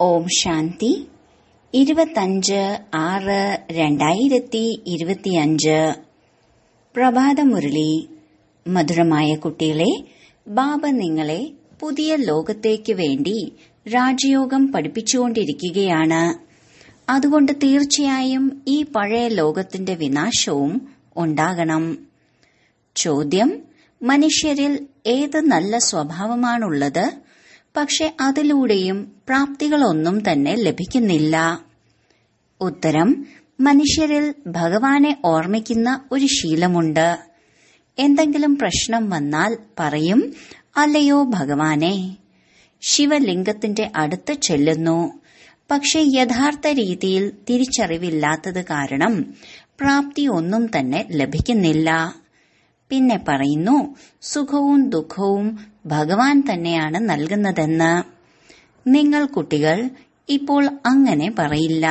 ഓം ശാന്തി ഇരുപത്തഞ്ച് ആറ് രണ്ടായിരത്തി ഇരുപത്തിയഞ്ച് പ്രഭാതമുരളി മധുരമായ കുട്ടികളെ ബാബ നിങ്ങളെ പുതിയ ലോകത്തേക്ക് വേണ്ടി രാജയോഗം പഠിപ്പിച്ചുകൊണ്ടിരിക്കുകയാണ് അതുകൊണ്ട് തീർച്ചയായും ഈ പഴയ ലോകത്തിന്റെ വിനാശവും ഉണ്ടാകണം ചോദ്യം മനുഷ്യരിൽ ഏത് നല്ല സ്വഭാവമാണുള്ളത് പക്ഷെ അതിലൂടെയും പ്രാപ്തികളൊന്നും തന്നെ ലഭിക്കുന്നില്ല ഉത്തരം മനുഷ്യരിൽ ഭഗവാനെ ഓർമ്മിക്കുന്ന ഒരു ശീലമുണ്ട് എന്തെങ്കിലും പ്രശ്നം വന്നാൽ പറയും അല്ലയോ ഭഗവാനെ ശിവലിംഗത്തിന്റെ അടുത്ത് ചെല്ലുന്നു പക്ഷെ യഥാർത്ഥ രീതിയിൽ തിരിച്ചറിവില്ലാത്തത് കാരണം പ്രാപ്തി ഒന്നും തന്നെ ലഭിക്കുന്നില്ല പിന്നെ പറയുന്നു സുഖവും ദുഃഖവും ഭഗവാൻ തന്നെയാണ് നൽകുന്നതെന്ന് നിങ്ങൾ കുട്ടികൾ ഇപ്പോൾ അങ്ങനെ പറയില്ല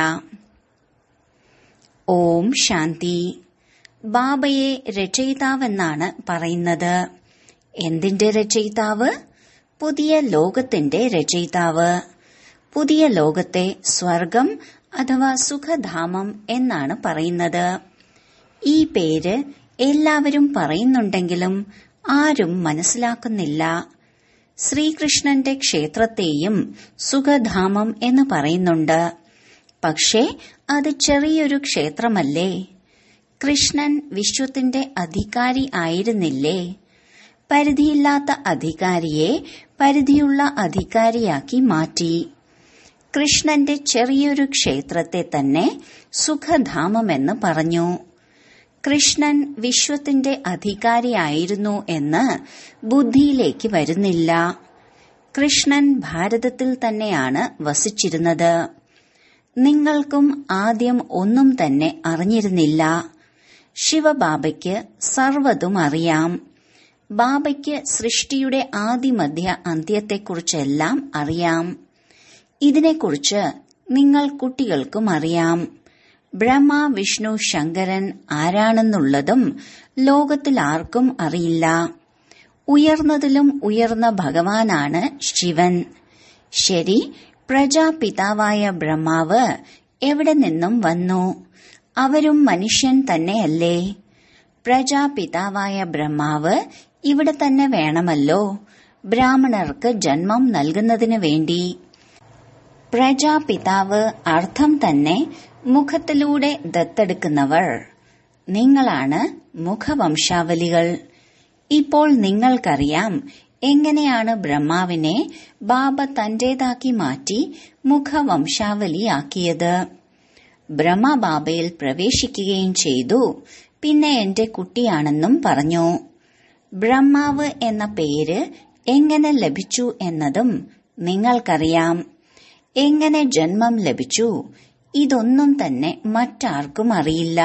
ഓം ശാന്തി ബാബയെ രചയിതാവെന്നാണ് പറയുന്നത് എന്തിന്റെ രചയിതാവ് പുതിയ ലോകത്തിന്റെ രചയിതാവ് പുതിയ ലോകത്തെ സ്വർഗം അഥവാ സുഖധാമം എന്നാണ് പറയുന്നത് ഈ പേര് എല്ലാവരും പറയുന്നുണ്ടെങ്കിലും ആരും മനസ്സിലാക്കുന്നില്ല ശ്രീകൃഷ്ണന്റെ ക്ഷേത്രത്തെയും സുഖധാമം എന്ന് പറയുന്നുണ്ട് പക്ഷേ അത് ചെറിയൊരു ക്ഷേത്രമല്ലേ കൃഷ്ണൻ വിശ്വത്തിന്റെ അധികാരി ആയിരുന്നില്ലേ പരിധിയില്ലാത്ത അധികാരിയെ പരിധിയുള്ള അധികാരിയാക്കി മാറ്റി കൃഷ്ണന്റെ ചെറിയൊരു ക്ഷേത്രത്തെ തന്നെ സുഖധാമമെന്ന് പറഞ്ഞു കൃഷ്ണൻ വിശ്വത്തിന്റെ അധികാരിയായിരുന്നു എന്ന് ബുദ്ധിയിലേക്ക് വരുന്നില്ല കൃഷ്ണൻ ഭാരതത്തിൽ തന്നെയാണ് വസിച്ചിരുന്നത് നിങ്ങൾക്കും ആദ്യം ഒന്നും തന്നെ അറിഞ്ഞിരുന്നില്ല ശിവബാബയ്ക്ക് സർവ്വതും അറിയാം ബാബയ്ക്ക് സൃഷ്ടിയുടെ ആദിമധ്യ അന്ത്യത്തെക്കുറിച്ചെല്ലാം അറിയാം ഇതിനെക്കുറിച്ച് നിങ്ങൾ കുട്ടികൾക്കും അറിയാം ബ്രഹ്മ വിഷ്ണു ശങ്കരൻ ആരാണെന്നുള്ളതും ലോകത്തിൽ ആർക്കും അറിയില്ല ഉയർന്നതിലും ഉയർന്ന ഭഗവാനാണ് ശിവൻ ശരി പ്രജാപിതാവായ ബ്രഹ്മാവ് എവിടെ നിന്നും വന്നു അവരും മനുഷ്യൻ തന്നെയല്ലേ പ്രജാപിതാവായ ബ്രഹ്മാവ് ഇവിടെ തന്നെ വേണമല്ലോ ബ്രാഹ്മണർക്ക് ജന്മം നൽകുന്നതിനു വേണ്ടി പ്രജാപിതാവ് അർത്ഥം തന്നെ മുഖത്തിലൂടെ ദത്തെടുക്കുന്നവർ നിങ്ങളാണ് മുഖവംശാവലികൾ ഇപ്പോൾ നിങ്ങൾക്കറിയാം എങ്ങനെയാണ് ബ്രഹ്മാവിനെ ബാബ തന്റേതാക്കി മാറ്റി മുഖവംശാവലിയാക്കിയത് ബ്രഹ്മബാബയിൽ പ്രവേശിക്കുകയും ചെയ്തു പിന്നെ എന്റെ കുട്ടിയാണെന്നും പറഞ്ഞു ബ്രഹ്മാവ് എന്ന പേര് എങ്ങനെ ലഭിച്ചു എന്നതും നിങ്ങൾക്കറിയാം എങ്ങനെ ജന്മം ലഭിച്ചു ഇതൊന്നും തന്നെ മറ്റാർക്കും അറിയില്ല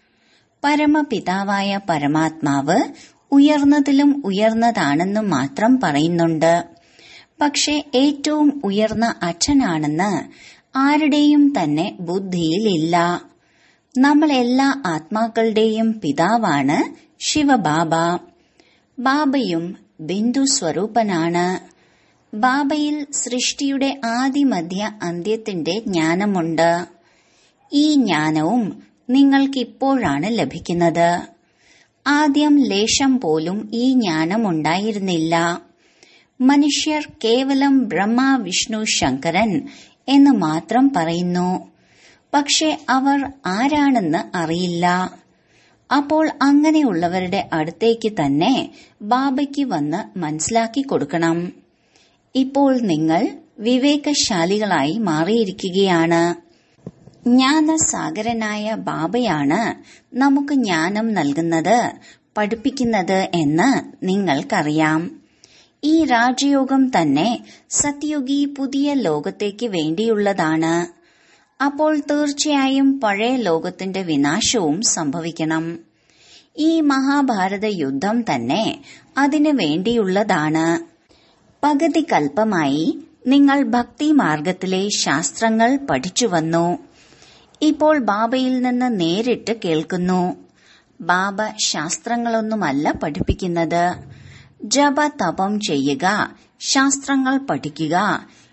പരമപിതാവായ പരമാത്മാവ് ഉയർന്നതിലും ഉയർന്നതാണെന്ന് മാത്രം പറയുന്നുണ്ട് പക്ഷെ ഏറ്റവും ഉയർന്ന അച്ഛനാണെന്ന് ആരുടെയും തന്നെ ബുദ്ധിയിലില്ല നമ്മൾ എല്ലാ ആത്മാക്കളുടെയും പിതാവാണ് ശിവബാബ ബാബയും ബിന്ദു സ്വരൂപനാണ് ബാബയിൽ സൃഷ്ടിയുടെ ആദിമധ്യ അന്ത്യത്തിന്റെ ജ്ഞാനമുണ്ട് ഈ ജ്ഞാനവും നിങ്ങൾക്കിപ്പോഴാണ് ലഭിക്കുന്നത് ആദ്യം ലേശം പോലും ഈ ജ്ഞാനം ഉണ്ടായിരുന്നില്ല മനുഷ്യർ കേവലം ബ്രഹ്മ വിഷ്ണു ശങ്കരൻ എന്ന് മാത്രം പറയുന്നു പക്ഷെ അവർ ആരാണെന്ന് അറിയില്ല അപ്പോൾ അങ്ങനെയുള്ളവരുടെ അടുത്തേക്ക് തന്നെ ബാബയ്ക്ക് വന്ന് മനസ്സിലാക്കി കൊടുക്കണം ഇപ്പോൾ നിങ്ങൾ വിവേകശാലികളായി മാറിയിരിക്കുകയാണ് ജ്ഞാനസാഗരനായ ബാബയാണ് നമുക്ക് ജ്ഞാനം നൽകുന്നത് പഠിപ്പിക്കുന്നത് എന്ന് നിങ്ങൾക്കറിയാം ഈ രാജയോഗം തന്നെ സത്യുഗി പുതിയ ലോകത്തേക്ക് വേണ്ടിയുള്ളതാണ് അപ്പോൾ തീർച്ചയായും പഴയ ലോകത്തിന്റെ വിനാശവും സംഭവിക്കണം ഈ മഹാഭാരത യുദ്ധം തന്നെ അതിനു വേണ്ടിയുള്ളതാണ് പകുതി കൽപ്പമായി നിങ്ങൾ ഭക്തി മാർഗത്തിലെ ശാസ്ത്രങ്ങൾ പഠിച്ചു വന്നു ഇപ്പോൾ ബാബയിൽ നിന്ന് നേരിട്ട് കേൾക്കുന്നു ബാബ ശാസ്ത്രങ്ങളൊന്നുമല്ല പഠിപ്പിക്കുന്നത് ജപ തപം ചെയ്യുക ശാസ്ത്രങ്ങൾ പഠിക്കുക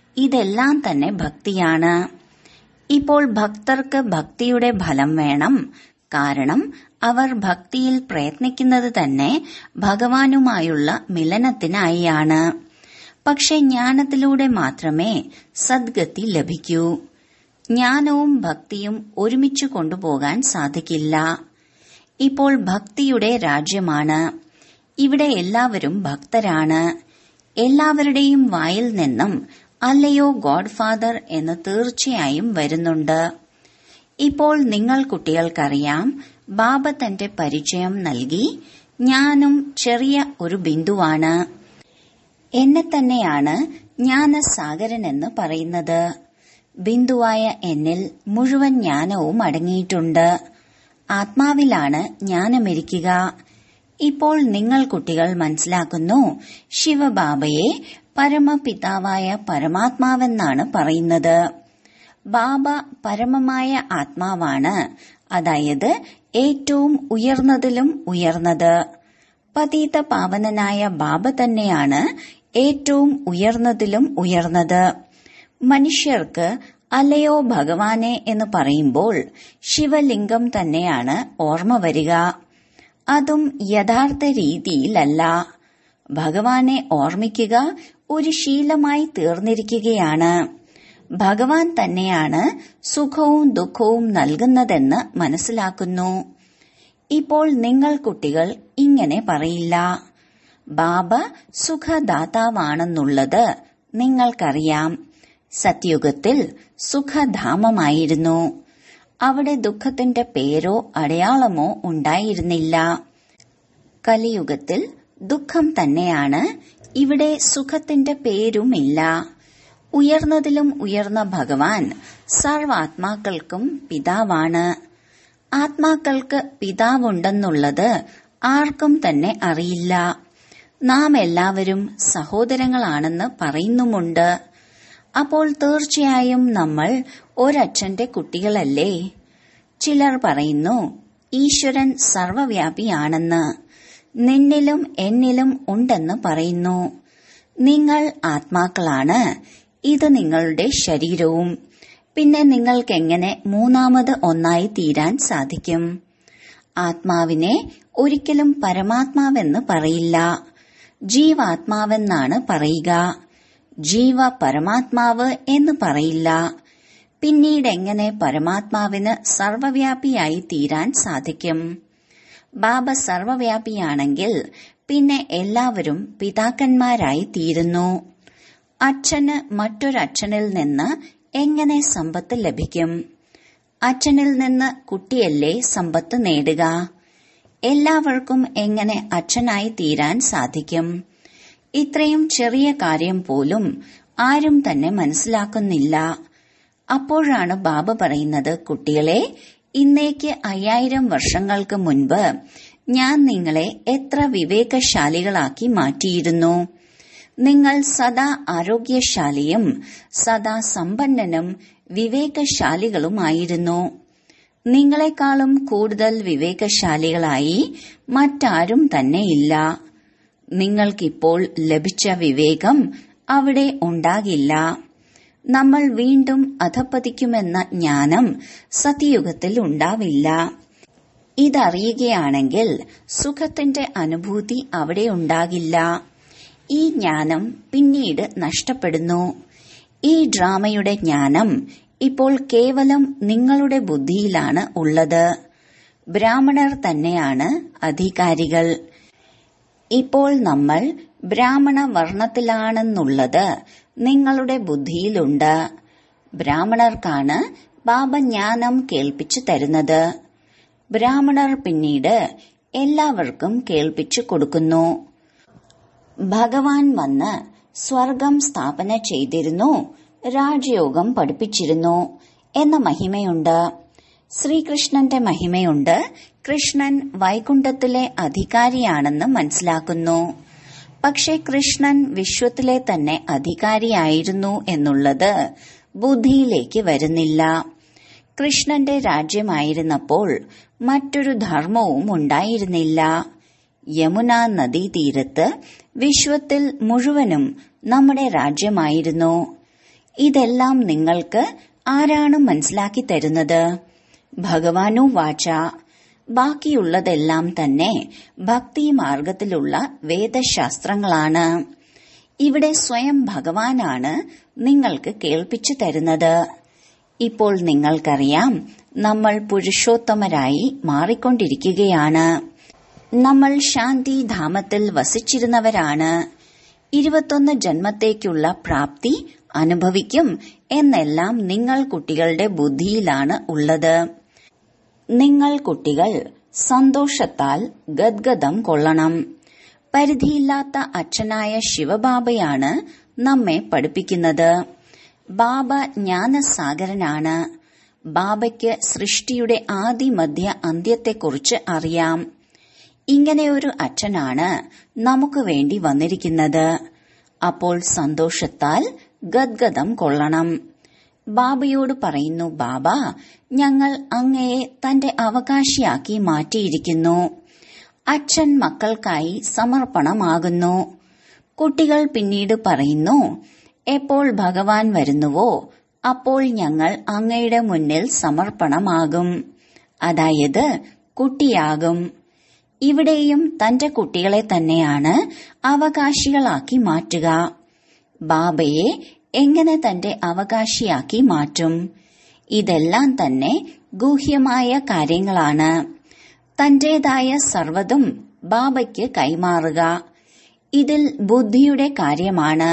ഇതെല്ലാം തന്നെ ഭക്തിയാണ് ഇപ്പോൾ ഭക്തർക്ക് ഭക്തിയുടെ ഫലം വേണം കാരണം അവർ ഭക്തിയിൽ പ്രയത്നിക്കുന്നത് തന്നെ ഭഗവാനുമായുള്ള മിലനത്തിനായിയാണ് പക്ഷെ ജ്ഞാനത്തിലൂടെ മാത്രമേ സദ്ഗതി ലഭിക്കൂ ജ്ഞാനവും ഭക്തിയും ഒരുമിച്ച് കൊണ്ടുപോകാൻ സാധിക്കില്ല ഇപ്പോൾ ഭക്തിയുടെ രാജ്യമാണ് ഇവിടെ എല്ലാവരും ഭക്തരാണ് എല്ലാവരുടെയും വായിൽ നിന്നും അല്ലയോ ഗോഡ് ഫാദർ എന്ന് തീർച്ചയായും വരുന്നുണ്ട് ഇപ്പോൾ നിങ്ങൾ കുട്ടികൾക്കറിയാം ബാബ തന്റെ പരിചയം നൽകി ഞാനും ചെറിയ ഒരു ബിന്ദുവാണ് എന്നെ തന്നെയാണ് ജ്ഞാനസാഗരൻ എന്ന് പറയുന്നത് ബിന്ദുവായ എന്നിൽ മുഴുവൻ ജ്ഞാനവും അടങ്ങിയിട്ടുണ്ട് ആത്മാവിലാണ് ജ്ഞാനമിരിക്കുക ഇപ്പോൾ നിങ്ങൾ കുട്ടികൾ മനസ്സിലാക്കുന്നു ശിവബാബയെ പരമപിതാവായ പരമാത്മാവെന്നാണ് പറയുന്നത് ബാബ പരമമായ ആത്മാവാണ് അതായത് ഏറ്റവും ഉയർന്നതിലും ഉയർന്നത് പതീത പാവനനായ ബാബ തന്നെയാണ് ഏറ്റവും ഉയർന്നതിലും ഉയർന്നത് മനുഷ്യർക്ക് അല്ലയോ ഭഗവാനെ എന്ന് പറയുമ്പോൾ ശിവലിംഗം തന്നെയാണ് ഓർമ്മ വരിക അതും യഥാർത്ഥ രീതിയിലല്ല ഭഗവാനെ ഓർമ്മിക്കുക ഒരു ശീലമായി തീർന്നിരിക്കുകയാണ് ഭഗവാൻ തന്നെയാണ് സുഖവും ദുഃഖവും നൽകുന്നതെന്ന് മനസ്സിലാക്കുന്നു ഇപ്പോൾ നിങ്ങൾ കുട്ടികൾ ഇങ്ങനെ പറയില്ല ബാബ സുഖദാതാവാണെന്നുള്ളത് നിങ്ങൾക്കറിയാം സത്യുഗത്തിൽ സുഖധാമമായിരുന്നു അവിടെ ദുഃഖത്തിന്റെ പേരോ അടയാളമോ ഉണ്ടായിരുന്നില്ല കലിയുഗത്തിൽ ദുഃഖം തന്നെയാണ് ഇവിടെ സുഖത്തിന്റെ പേരുമില്ല ഉയർന്നതിലും ഉയർന്ന ഭഗവാൻ സർവാത്മാക്കൾക്കും പിതാവാണ് ആത്മാക്കൾക്ക് പിതാവുണ്ടെന്നുള്ളത് ആർക്കും തന്നെ അറിയില്ല നാം എല്ലാവരും സഹോദരങ്ങളാണെന്ന് പറയുന്നുമുണ്ട് അപ്പോൾ തീർച്ചയായും നമ്മൾ ഒരച്ഛന്റെ കുട്ടികളല്ലേ ചിലർ പറയുന്നു ഈശ്വരൻ സർവവ്യാപിയാണെന്ന് നിന്നിലും എന്നിലും ഉണ്ടെന്ന് പറയുന്നു നിങ്ങൾ ആത്മാക്കളാണ് ഇത് നിങ്ങളുടെ ശരീരവും പിന്നെ നിങ്ങൾക്കെങ്ങനെ മൂന്നാമത് ഒന്നായി തീരാൻ സാധിക്കും ആത്മാവിനെ ഒരിക്കലും പരമാത്മാവെന്ന് പറയില്ല ജീവാത്മാവെന്നാണ് പറയുക ജീവ പരമാത്മാവ് എന്ന് പറയില്ല പിന്നീട് എങ്ങനെ പരമാത്മാവിന് സർവവ്യാപിയായി തീരാൻ സാധിക്കും ബാബ സർവവ്യാപിയാണെങ്കിൽ പിന്നെ എല്ലാവരും പിതാക്കന്മാരായി തീരുന്നു അച്ഛന് മറ്റൊരച്ഛനിൽ നിന്ന് എങ്ങനെ സമ്പത്ത് ലഭിക്കും അച്ഛനിൽ നിന്ന് കുട്ടിയല്ലേ സമ്പത്ത് നേടുക എല്ലാവർക്കും എങ്ങനെ അച്ഛനായി തീരാൻ സാധിക്കും ഇത്രയും ചെറിയ കാര്യം പോലും ആരും തന്നെ മനസ്സിലാക്കുന്നില്ല അപ്പോഴാണ് ബാബ പറയുന്നത് കുട്ടികളെ ഇന്നേക്ക് അയ്യായിരം വർഷങ്ങൾക്ക് മുൻപ് ഞാൻ നിങ്ങളെ എത്ര വിവേകശാലികളാക്കി മാറ്റിയിരുന്നു നിങ്ങൾ സദാ ആരോഗ്യശാലിയും സദാ സമ്പന്നനും വിവേകശാലികളുമായിരുന്നു നിങ്ങളെക്കാളും കൂടുതൽ വിവേകശാലികളായി മറ്റാരും തന്നെയില്ല നിങ്ങൾക്കിപ്പോൾ ലഭിച്ച വിവേകം അവിടെ ഉണ്ടാകില്ല നമ്മൾ വീണ്ടും അധപ്പതിക്കുമെന്ന ജ്ഞാനം സത്യയുഗത്തിൽ ഉണ്ടാവില്ല ഇതറിയുകയാണെങ്കിൽ സുഖത്തിന്റെ അനുഭൂതി അവിടെ ഉണ്ടാകില്ല ഈ ജ്ഞാനം പിന്നീട് നഷ്ടപ്പെടുന്നു ഈ ഡ്രാമയുടെ ജ്ഞാനം ഇപ്പോൾ കേവലം നിങ്ങളുടെ ബുദ്ധിയിലാണ് ഉള്ളത് ബ്രാഹ്മണർ തന്നെയാണ് അധികാരികൾ ഇപ്പോൾ നമ്മൾ ബ്രാഹ്മണ വർണ്ണത്തിലാണെന്നുള്ളത് നിങ്ങളുടെ ബുദ്ധിയിലുണ്ട് ബ്രാഹ്മണർക്കാണ് ബാബ ജ്ഞാനം കേൾപ്പിച്ചു തരുന്നത് ബ്രാഹ്മണർ പിന്നീട് എല്ലാവർക്കും കേൾപ്പിച്ചു കൊടുക്കുന്നു ഭഗവാൻ വന്ന് സ്വർഗം സ്ഥാപന ചെയ്തിരുന്നു രാജയോഗം പഠിപ്പിച്ചിരുന്നു എന്ന മഹിമയുണ്ട് ശ്രീകൃഷ്ണന്റെ മഹിമയുണ്ട് കൃഷ്ണൻ വൈകുണ്ഠത്തിലെ അധികാരിയാണെന്ന് മനസ്സിലാക്കുന്നു പക്ഷെ കൃഷ്ണൻ വിശ്വത്തിലെ തന്നെ അധികാരിയായിരുന്നു എന്നുള്ളത് ബുദ്ധിയിലേക്ക് വരുന്നില്ല കൃഷ്ണന്റെ രാജ്യമായിരുന്നപ്പോൾ മറ്റൊരു ധർമ്മവും ഉണ്ടായിരുന്നില്ല യമുന നദീതീരത്ത് വിശ്വത്തിൽ മുഴുവനും നമ്മുടെ രാജ്യമായിരുന്നു ഇതെല്ലാം നിങ്ങൾക്ക് ആരാണ് മനസ്സിലാക്കി തരുന്നത് ഭഗവാനു വാച ബാക്കിയുള്ളതെല്ലാം തന്നെ ഭക്തി മാർഗത്തിലുള്ള വേദശാസ്ത്രങ്ങളാണ് ഇവിടെ സ്വയം ഭഗവാനാണ് നിങ്ങൾക്ക് കേൾപ്പിച്ചു തരുന്നത് ഇപ്പോൾ നിങ്ങൾക്കറിയാം നമ്മൾ പുരുഷോത്തമരായി മാറിക്കൊണ്ടിരിക്കുകയാണ് നമ്മൾ ശാന്തിധാമത്തിൽ വസിച്ചിരുന്നവരാണ് ഇരുപത്തൊന്ന് ജന്മത്തേക്കുള്ള പ്രാപ്തി അനുഭവിക്കും എന്നെല്ലാം നിങ്ങൾ കുട്ടികളുടെ ബുദ്ധിയിലാണ് ഉള്ളത് നിങ്ങൾ കുട്ടികൾ സന്തോഷത്താൽ ഗദ്ഗതം കൊള്ളണം പരിധിയില്ലാത്ത അച്ഛനായ ശിവബാബയാണ് നമ്മെ പഠിപ്പിക്കുന്നത് ബാബ ജ്ഞാനസാഗരനാണ് ബാബയ്ക്ക് സൃഷ്ടിയുടെ ആദി മധ്യ അന്ത്യത്തെക്കുറിച്ച് അറിയാം ഇങ്ങനെ ഒരു അച്ഛനാണ് നമുക്ക് വേണ്ടി വന്നിരിക്കുന്നത് അപ്പോൾ സന്തോഷത്താൽ ഗദ്ഗതം കൊള്ളണം ബാബയോട് പറയുന്നു ബാബ ഞങ്ങൾ അങ്ങയെ തന്റെ അവകാശിയാക്കി മാറ്റിയിരിക്കുന്നു അച്ഛൻ മക്കൾക്കായി സമർപ്പണമാകുന്നു കുട്ടികൾ പിന്നീട് പറയുന്നു എപ്പോൾ ഭഗവാൻ വരുന്നുവോ അപ്പോൾ ഞങ്ങൾ അങ്ങയുടെ മുന്നിൽ സമർപ്പണമാകും അതായത് കുട്ടിയാകും ഇവിടെയും തന്റെ കുട്ടികളെ തന്നെയാണ് അവകാശികളാക്കി മാറ്റുക ബാബയെ എങ്ങനെ തന്റെ അവകാശിയാക്കി മാറ്റും ഇതെല്ലാം തന്നെ ഗൂഹ്യമായ കാര്യങ്ങളാണ് തന്റേതായ സർവതും ബാബയ്ക്ക് കൈമാറുക ഇതിൽ ബുദ്ധിയുടെ കാര്യമാണ്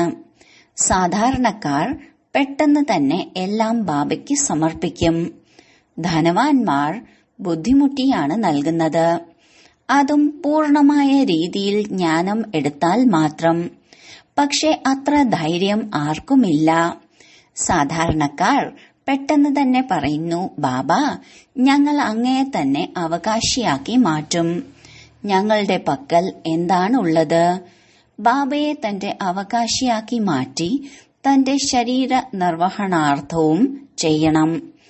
സാധാരണക്കാർ പെട്ടെന്ന് തന്നെ എല്ലാം ബാബയ്ക്ക് സമർപ്പിക്കും ധനവാന്മാർ ബുദ്ധിമുട്ടിയാണ് നൽകുന്നത് അതും പൂർണമായ രീതിയിൽ ജ്ഞാനം എടുത്താൽ മാത്രം പക്ഷെ അത്ര ധൈര്യം ആർക്കുമില്ല സാധാരണക്കാർ പെട്ടെന്ന് തന്നെ പറയുന്നു ബാബ ഞങ്ങൾ അങ്ങയെ തന്നെ അവകാശിയാക്കി മാറ്റും ഞങ്ങളുടെ പക്കൽ എന്താണുള്ളത് ബാബയെ തന്റെ അവകാശിയാക്കി മാറ്റി തന്റെ ശരീര നിർവഹണാർത്ഥവും ചെയ്യണം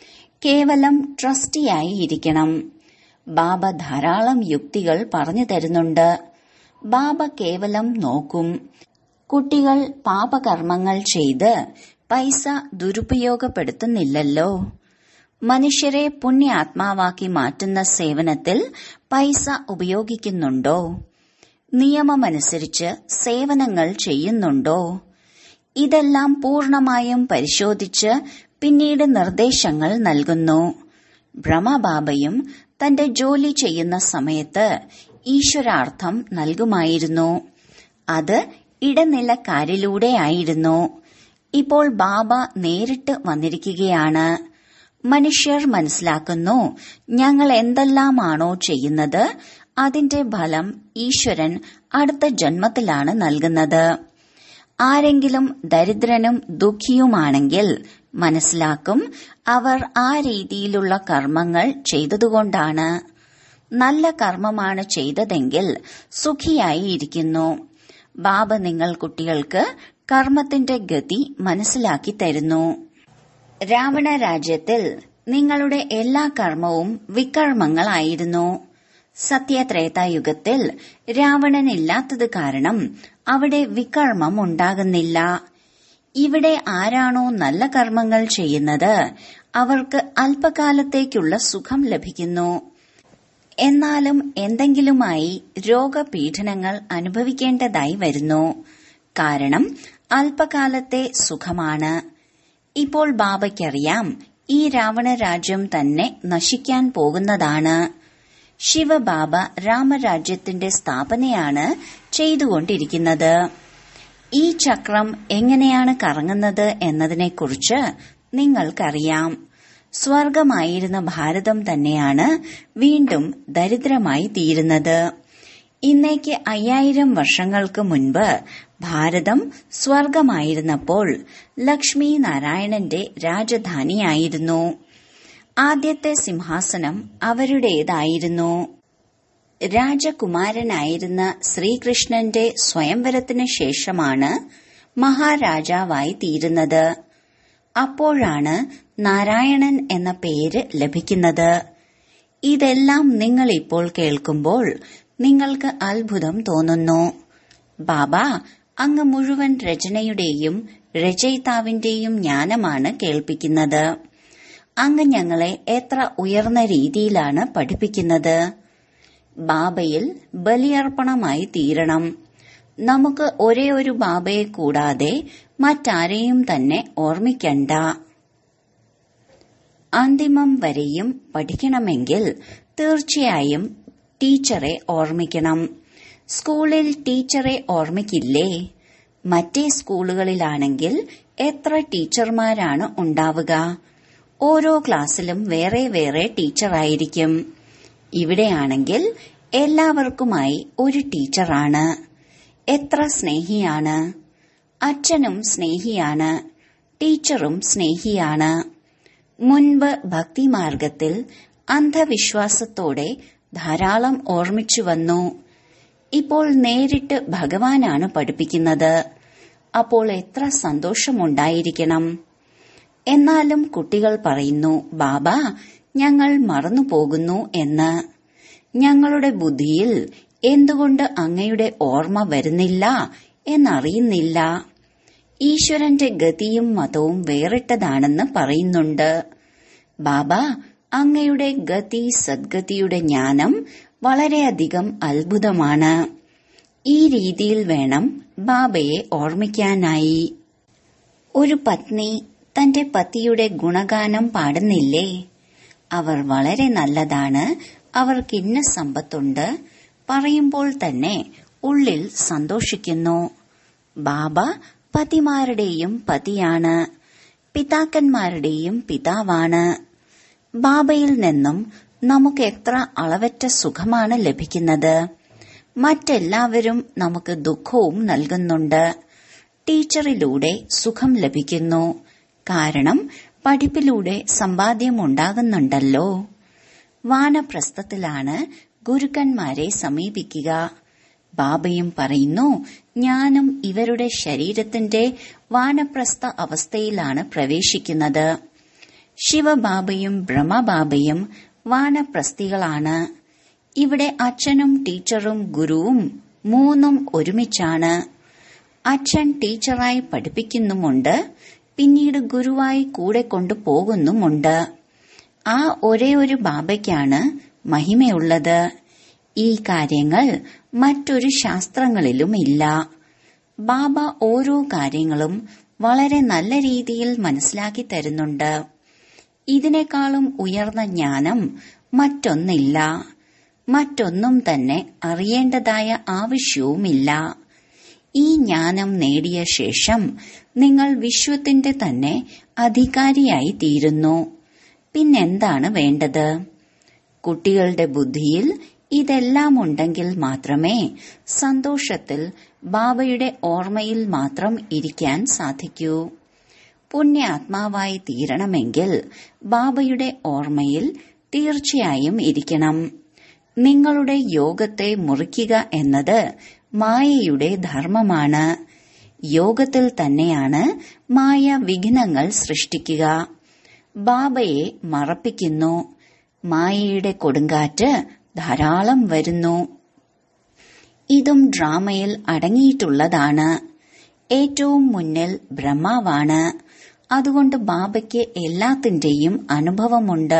കേവലം ട്രസ്റ്റിയായി ഇരിക്കണം ബാബ ധാരാളം യുക്തികൾ പറഞ്ഞു തരുന്നുണ്ട് ബാബ കേവലം നോക്കും കുട്ടികൾ പാപകർമ്മങ്ങൾ ചെയ്ത് പൈസ ദുരുപയോഗപ്പെടുത്തുന്നില്ലല്ലോ മനുഷ്യരെ പുണ്യാത്മാവാക്കി മാറ്റുന്ന സേവനത്തിൽ പൈസ ഉപയോഗിക്കുന്നുണ്ടോ നിയമമനുസരിച്ച് സേവനങ്ങൾ ചെയ്യുന്നുണ്ടോ ഇതെല്ലാം പൂർണമായും പരിശോധിച്ച് പിന്നീട് നിർദ്ദേശങ്ങൾ നൽകുന്നു ബ്രഹ്മബാബയും തന്റെ ജോലി ചെയ്യുന്ന സമയത്ത് ഈശ്വരാർത്ഥം നൽകുമായിരുന്നു അത് ഇടനിലക്കാരിലൂടെയായിരുന്നു ഇപ്പോൾ ബാബ നേരിട്ട് വന്നിരിക്കുകയാണ് മനുഷ്യർ മനസ്സിലാക്കുന്നു ഞങ്ങൾ എന്തെല്ലാമാണോ ചെയ്യുന്നത് അതിന്റെ ഫലം ഈശ്വരൻ അടുത്ത ജന്മത്തിലാണ് നൽകുന്നത് ആരെങ്കിലും ദരിദ്രനും ദുഃഖിയുമാണെങ്കിൽ മനസ്സിലാക്കും അവർ ആ രീതിയിലുള്ള കർമ്മങ്ങൾ ചെയ്തതുകൊണ്ടാണ് നല്ല കർമ്മമാണ് ചെയ്തതെങ്കിൽ സുഖിയായി ഇരിക്കുന്നു ബാബ നിങ്ങൾ കുട്ടികൾക്ക് കർമ്മത്തിന്റെ ഗതി മനസ്സിലാക്കി തരുന്നു രാവണ രാജ്യത്തിൽ നിങ്ങളുടെ എല്ലാ കർമ്മവും വികർമ്മങ്ങളായിരുന്നു സത്യത്രേതായുഗത്തിൽ രാവണനില്ലാത്തത് കാരണം അവിടെ വികർമ്മം ഉണ്ടാകുന്നില്ല ഇവിടെ ആരാണോ നല്ല കർമ്മങ്ങൾ ചെയ്യുന്നത് അവർക്ക് അല്പകാലത്തേക്കുള്ള സുഖം ലഭിക്കുന്നു എന്നാലും എന്തെങ്കിലുമായി രോഗപീഠനങ്ങൾ അനുഭവിക്കേണ്ടതായി വരുന്നു കാരണം അല്പകാലത്തെ സുഖമാണ് ഇപ്പോൾ ബാബയ്ക്കറിയാം ഈ രാവണ രാജ്യം തന്നെ നശിക്കാൻ പോകുന്നതാണ് ശിവബാബ രാമരാജ്യത്തിന്റെ സ്ഥാപനയാണ് ചെയ്തുകൊണ്ടിരിക്കുന്നത് ഈ ചക്രം എങ്ങനെയാണ് കറങ്ങുന്നത് എന്നതിനെക്കുറിച്ച് നിങ്ങൾക്കറിയാം സ്വർഗമായിരുന്ന ഭാരതം തന്നെയാണ് വീണ്ടും ദരിദ്രമായി തീരുന്നത് ഇന്നേക്ക് അയ്യായിരം വർഷങ്ങൾക്ക് മുൻപ് ഭാരതം സ്വർഗമായിരുന്നപ്പോൾ ലക്ഷ്മി നാരായണന്റെ രാജധാനിയായിരുന്നു ആദ്യത്തെ സിംഹാസനം അവരുടേതായിരുന്നു രാജകുമാരനായിരുന്ന ശ്രീകൃഷ്ണന്റെ സ്വയംവരത്തിന് ശേഷമാണ് മഹാരാജാവായി തീരുന്നത് അപ്പോഴാണ് നാരായണൻ എന്ന പേര് ലഭിക്കുന്നത് ഇതെല്ലാം നിങ്ങൾ ഇപ്പോൾ കേൾക്കുമ്പോൾ നിങ്ങൾക്ക് അത്ഭുതം തോന്നുന്നു ബാബ അങ്ങ് മുഴുവൻ രചനയുടെയും രചയിതാവിന്റെയും ജ്ഞാനമാണ് കേൾപ്പിക്കുന്നത് അങ്ങ് ഞങ്ങളെ എത്ര ഉയർന്ന രീതിയിലാണ് പഠിപ്പിക്കുന്നത് ബാബയിൽ ബലിയർപ്പണമായി തീരണം നമുക്ക് ഒരേ ഒരു ബാബയെ കൂടാതെ മറ്റാരെയും തന്നെ ഓർമ്മിക്കണ്ട അന്തിമം വരെയും പഠിക്കണമെങ്കിൽ തീർച്ചയായും ടീച്ചറെ ഓർമ്മിക്കണം സ്കൂളിൽ ടീച്ചറെ ഓർമ്മിക്കില്ലേ മറ്റേ സ്കൂളുകളിലാണെങ്കിൽ എത്ര ടീച്ചർമാരാണ് ഉണ്ടാവുക ഓരോ ക്ലാസ്സിലും വേറെ വേറെ ടീച്ചറായിരിക്കും ഇവിടെയാണെങ്കിൽ എല്ലാവർക്കുമായി ഒരു ടീച്ചറാണ് എത്ര സ്നേഹിയാണ് അച്ഛനും സ്നേഹിയാണ് ടീച്ചറും സ്നേഹിയാണ് മുൻപ് ഭക്തിമാർഗത്തിൽ അന്ധവിശ്വാസത്തോടെ ധാരാളം ഓർമ്മിച്ചു വന്നു ഇപ്പോൾ നേരിട്ട് ഭഗവാനാണ് പഠിപ്പിക്കുന്നത് അപ്പോൾ എത്ര സന്തോഷമുണ്ടായിരിക്കണം എന്നാലും കുട്ടികൾ പറയുന്നു ബാബ ഞങ്ങൾ മറന്നുപോകുന്നു എന്ന് ഞങ്ങളുടെ ബുദ്ധിയിൽ എന്തുകൊണ്ട് അങ്ങയുടെ ഓർമ്മ വരുന്നില്ല എന്നറിയുന്നില്ല ഈശ്വരന്റെ ഗതിയും മതവും വേറിട്ടതാണെന്ന് പറയുന്നുണ്ട് ബാബ അങ്ങയുടെ ഗതി സദ്ഗതിയുടെ ജ്ഞാനം വളരെയധികം അത്ഭുതമാണ് ഈ രീതിയിൽ വേണം ബാബയെ ഓർമ്മിക്കാനായി ഒരു പത്നി തന്റെ പതിയുടെ ഗുണഗാനം പാടുന്നില്ലേ അവർ വളരെ നല്ലതാണ് അവർക്കിന്ന സമ്പത്തുണ്ട് പറയുമ്പോൾ തന്നെ ഉള്ളിൽ സന്തോഷിക്കുന്നു ബാബ പതിമാരുടെയും പതിയാണ് പിതാക്കന്മാരുടെയും പിതാവാണ് ബാബയിൽ നിന്നും നമുക്ക് എത്ര അളവറ്റ സുഖമാണ് ലഭിക്കുന്നത് മറ്റെല്ലാവരും നമുക്ക് ദുഃഖവും നൽകുന്നുണ്ട് ടീച്ചറിലൂടെ സുഖം ലഭിക്കുന്നു കാരണം പഠിപ്പിലൂടെ സമ്പാദ്യമുണ്ടാകുന്നുണ്ടല്ലോ വാനപ്രസ്ഥത്തിലാണ് ഗുരുക്കന്മാരെ സമീപിക്കുക ബാബയും പറയുന്നു ഞാനും ഇവരുടെ ശരീരത്തിന്റെ വാനപ്രസ്ഥ അവസ്ഥയിലാണ് പ്രവേശിക്കുന്നത് ശിവബാബയും ബ്രഹ്മബാബയും വാനപ്രസ്ഥികളാണ് ഇവിടെ അച്ഛനും ടീച്ചറും ഗുരുവും മൂന്നും ഒരുമിച്ചാണ് അച്ഛൻ ടീച്ചറായി പഠിപ്പിക്കുന്നുമുണ്ട് പിന്നീട് ഗുരുവായി കൂടെ കൊണ്ടുപോകുന്നുമുണ്ട് ആ ഒരേ ഒരു ബാബയ്ക്കാണ് മഹിമയുള്ളത് ഈ കാര്യങ്ങൾ മറ്റൊരു ശാസ്ത്രങ്ങളിലും ഇല്ല ബാബ ഓരോ കാര്യങ്ങളും വളരെ നല്ല രീതിയിൽ മനസ്സിലാക്കി തരുന്നുണ്ട് ഇതിനേക്കാളും ഉയർന്ന ജ്ഞാനം മറ്റൊന്നില്ല മറ്റൊന്നും തന്നെ അറിയേണ്ടതായ ആവശ്യവുമില്ല ഈ ജ്ഞാനം നേടിയ ശേഷം നിങ്ങൾ വിശ്വത്തിന്റെ തന്നെ അധികാരിയായി തീരുന്നു പിന്നെന്താണ് വേണ്ടത് കുട്ടികളുടെ ബുദ്ധിയിൽ ഇതെല്ലാം ഉണ്ടെങ്കിൽ മാത്രമേ സന്തോഷത്തിൽ ബാബയുടെ ഓർമ്മയിൽ മാത്രം ഇരിക്കാൻ സാധിക്കൂ പുണ്യാത്മാവായി തീരണമെങ്കിൽ ബാബയുടെ ഓർമ്മയിൽ തീർച്ചയായും ഇരിക്കണം നിങ്ങളുടെ യോഗത്തെ മുറിക്കുക എന്നത് മായയുടെ ധർമ്മമാണ് യോഗത്തിൽ തന്നെയാണ് മായ വിഘ്നങ്ങൾ സൃഷ്ടിക്കുക ബാബയെ മറപ്പിക്കുന്നു മായയുടെ കൊടുങ്കാറ്റ് ധാരാളം വരുന്നു ഇതും ഡ്രാമയിൽ അടങ്ങിയിട്ടുള്ളതാണ് ഏറ്റവും മുന്നിൽ ബ്രഹ്മാവാണ് അതുകൊണ്ട് ബാബയ്ക്ക് എല്ലാത്തിന്റെയും അനുഭവമുണ്ട്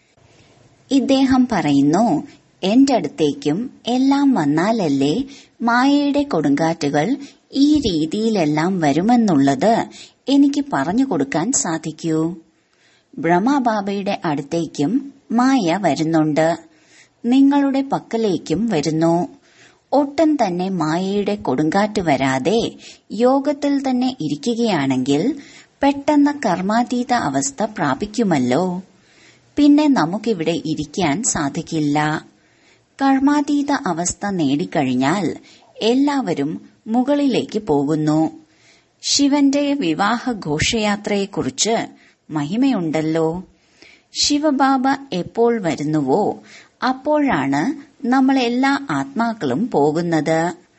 ഇദ്ദേഹം പറയുന്നു എന്റെ അടുത്തേക്കും എല്ലാം വന്നാലല്ലേ മായയുടെ കൊടുങ്കാറ്റുകൾ ഈ രീതിയിലെല്ലാം വരുമെന്നുള്ളത് എനിക്ക് പറഞ്ഞു കൊടുക്കാൻ സാധിക്കൂ ബ്രഹ്മബാബയുടെ അടുത്തേക്കും മായ വരുന്നുണ്ട് നിങ്ങളുടെ പക്കലേക്കും വരുന്നു ഒട്ടും തന്നെ മായയുടെ കൊടുങ്കാറ്റ് വരാതെ യോഗത്തിൽ തന്നെ ഇരിക്കുകയാണെങ്കിൽ പെട്ടെന്ന് കർമാതീത അവസ്ഥ പ്രാപിക്കുമല്ലോ പിന്നെ നമുക്കിവിടെ ഇരിക്കാൻ സാധിക്കില്ല കർമാതീത അവസ്ഥ നേടിക്കഴിഞ്ഞാൽ എല്ലാവരും മുകളിലേക്ക് പോകുന്നു ശിവന്റെ വിവാഹ ഘോഷയാത്രയെക്കുറിച്ച് മഹിമയുണ്ടല്ലോ ശിവബാബ എപ്പോൾ വരുന്നുവോ അപ്പോഴാണ് നമ്മൾ എല്ലാ ആത്മാക്കളും പോകുന്നത്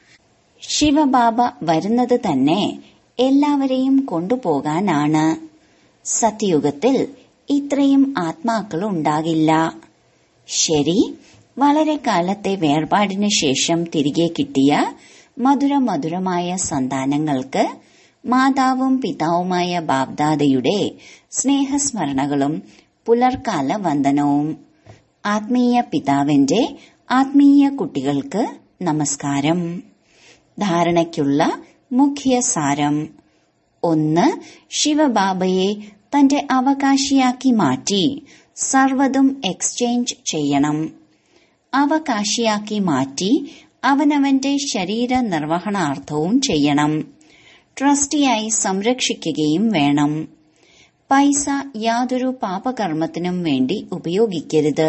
ശിവബാബ വരുന്നത് തന്നെ എല്ലാവരെയും കൊണ്ടുപോകാനാണ് സത്യയുഗത്തിൽ ഇത്രയും ആത്മാക്കൾ ഉണ്ടാകില്ല ശരി വളരെ കാലത്തെ വേർപാടിന് ശേഷം തിരികെ കിട്ടിയ മധുര മധുരമായ സന്താനങ്ങൾക്ക് മാതാവും പിതാവുമായ ബാബ്ദാദയുടെ സ്നേഹസ്മരണകളും പുലർക്കാല വന്ദനവും ആത്മീയ പിതാവിന്റെ ആത്മീയ കുട്ടികൾക്ക് നമസ്കാരം ധാരണയ്ക്കുള്ള മുഖ്യ സാരം ഒന്ന് ശിവബാബയെ തന്റെ അവകാശിയാക്കി മാറ്റി സർവതും എക്സ്ചേഞ്ച് ചെയ്യണം അവകാശിയാക്കി മാറ്റി അവനവന്റെ ശരീര നിർവഹണാർത്ഥവും ചെയ്യണം ട്രസ്റ്റിയായി സംരക്ഷിക്കുകയും വേണം പൈസ യാതൊരു പാപകർമ്മത്തിനും വേണ്ടി ഉപയോഗിക്കരുത്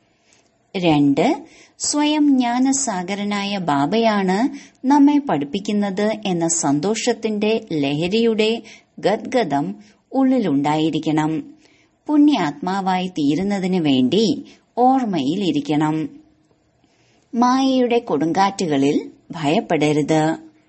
രണ്ട് സ്വയം ജ്ഞാനസാഗരനായ ബാബയാണ് നമ്മെ പഠിപ്പിക്കുന്നത് എന്ന സന്തോഷത്തിന്റെ ലഹരിയുടെ ഗദ്ഗതം ഉള്ളിലുണ്ടായിരിക്കണം പുണ്യാത്മാവായി തീരുന്നതിനു വേണ്ടി ഓർമ്മയിലിരിക്കണം മായയുടെ കൊടുങ്കാറ്റുകളിൽ ഭയപ്പെടരുത്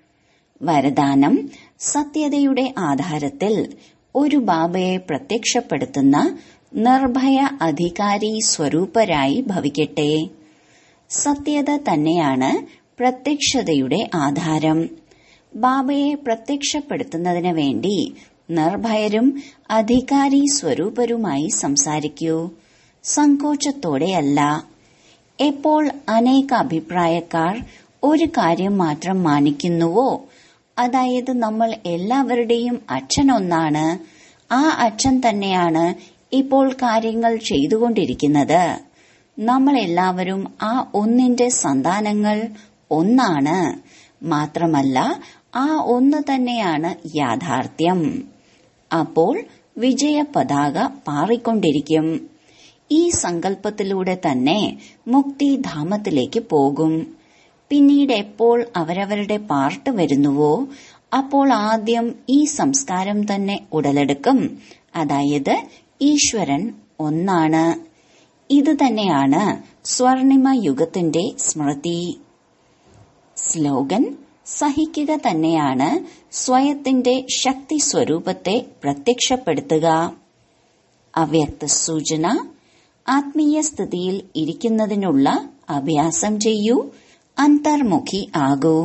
വരദാനം സത്യതയുടെ ആധാരത്തിൽ ഒരു ബാബയെ പ്രത്യക്ഷപ്പെടുത്തുന്ന നിർഭയ അധികാരി സ്വരൂപരായി ഭവിക്കട്ടെ സത്യത തന്നെയാണ് പ്രത്യക്ഷതയുടെ ആധാരം ബാബയെ പ്രത്യക്ഷപ്പെടുത്തുന്നതിന് വേണ്ടി നിർഭയരും അധികാരി സ്വരൂപരുമായി സംസാരിക്കൂ സങ്കോചത്തോടെയല്ല എപ്പോൾ അനേക അഭിപ്രായക്കാർ ഒരു കാര്യം മാത്രം മാനിക്കുന്നുവോ അതായത് നമ്മൾ എല്ലാവരുടെയും അച്ഛൻ ഒന്നാണ് ആ അച്ഛൻ തന്നെയാണ് ഇപ്പോൾ കാര്യങ്ങൾ ചെയ്തുകൊണ്ടിരിക്കുന്നത് നമ്മൾ എല്ലാവരും ആ ഒന്നിന്റെ സന്താനങ്ങൾ ഒന്നാണ് മാത്രമല്ല ആ ഒന്ന് തന്നെയാണ് യാഥാർത്ഥ്യം അപ്പോൾ വിജയ പതാക പാറിക്കൊണ്ടിരിക്കും ഈ സങ്കല്പത്തിലൂടെ തന്നെ മുക്തിധാമത്തിലേക്ക് പോകും പിന്നീട് എപ്പോൾ അവരവരുടെ പാർട്ട് വരുന്നുവോ അപ്പോൾ ആദ്യം ഈ സംസ്കാരം തന്നെ ഉടലെടുക്കും അതായത് ഈശ്വരൻ ഒന്നാണ് ഇത് തന്നെയാണ് സ്വർണിമ യുഗത്തിന്റെ സ്മൃതി സ്ലോഗൻ സഹിക്കുക തന്നെയാണ് സ്വയത്തിന്റെ ശക്തി സ്വരൂപത്തെ പ്രത്യക്ഷപ്പെടുത്തുക അവ്യക്ത സൂചന ആത്മീയ സ്ഥിതിയിൽ ഇരിക്കുന്നതിനുള്ള അഭ്യാസം ചെയ്യൂ അന്തർമുഖി ആകൂ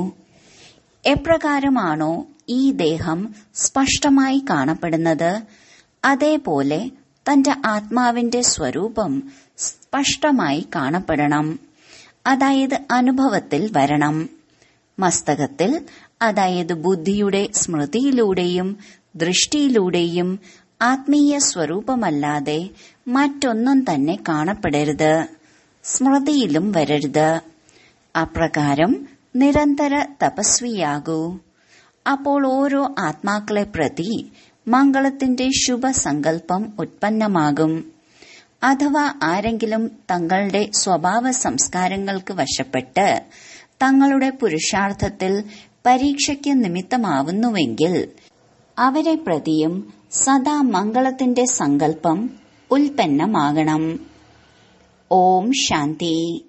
എപ്രകാരമാണോ ഈ ദേഹം സ്പഷ്ടമായി കാണപ്പെടുന്നത് അതേപോലെ തന്റെ ആത്മാവിന്റെ സ്വരൂപം സ്പഷ്ടമായി കാണപ്പെടണം അതായത് അനുഭവത്തിൽ വരണം മസ്തകത്തിൽ അതായത് ബുദ്ധിയുടെ സ്മൃതിയിലൂടെയും ദൃഷ്ടിയിലൂടെയും ആത്മീയ സ്വരൂപമല്ലാതെ മറ്റൊന്നും തന്നെ കാണപ്പെടരുത് സ്മൃതിയിലും വരരുത് അപ്രകാരം നിരന്തര തപസ്വിയാകൂ അപ്പോൾ ഓരോ ആത്മാക്കളെ പ്രതി മംഗളത്തിന്റെ ശുഭസങ്കല്പം ഉത്പന്നമാകും അഥവാ ആരെങ്കിലും തങ്ങളുടെ സ്വഭാവ സംസ്കാരങ്ങൾക്ക് വശപ്പെട്ട് തങ്ങളുടെ പുരുഷാർത്ഥത്തിൽ പരീക്ഷയ്ക്ക് നിമിത്തമാവുന്നുവെങ്കിൽ അവരെ പ്രതിയും സദാ മംഗളത്തിന്റെ സങ്കല്പം ഉൽപ്പന്നമാകണം ഓം ശാന്തി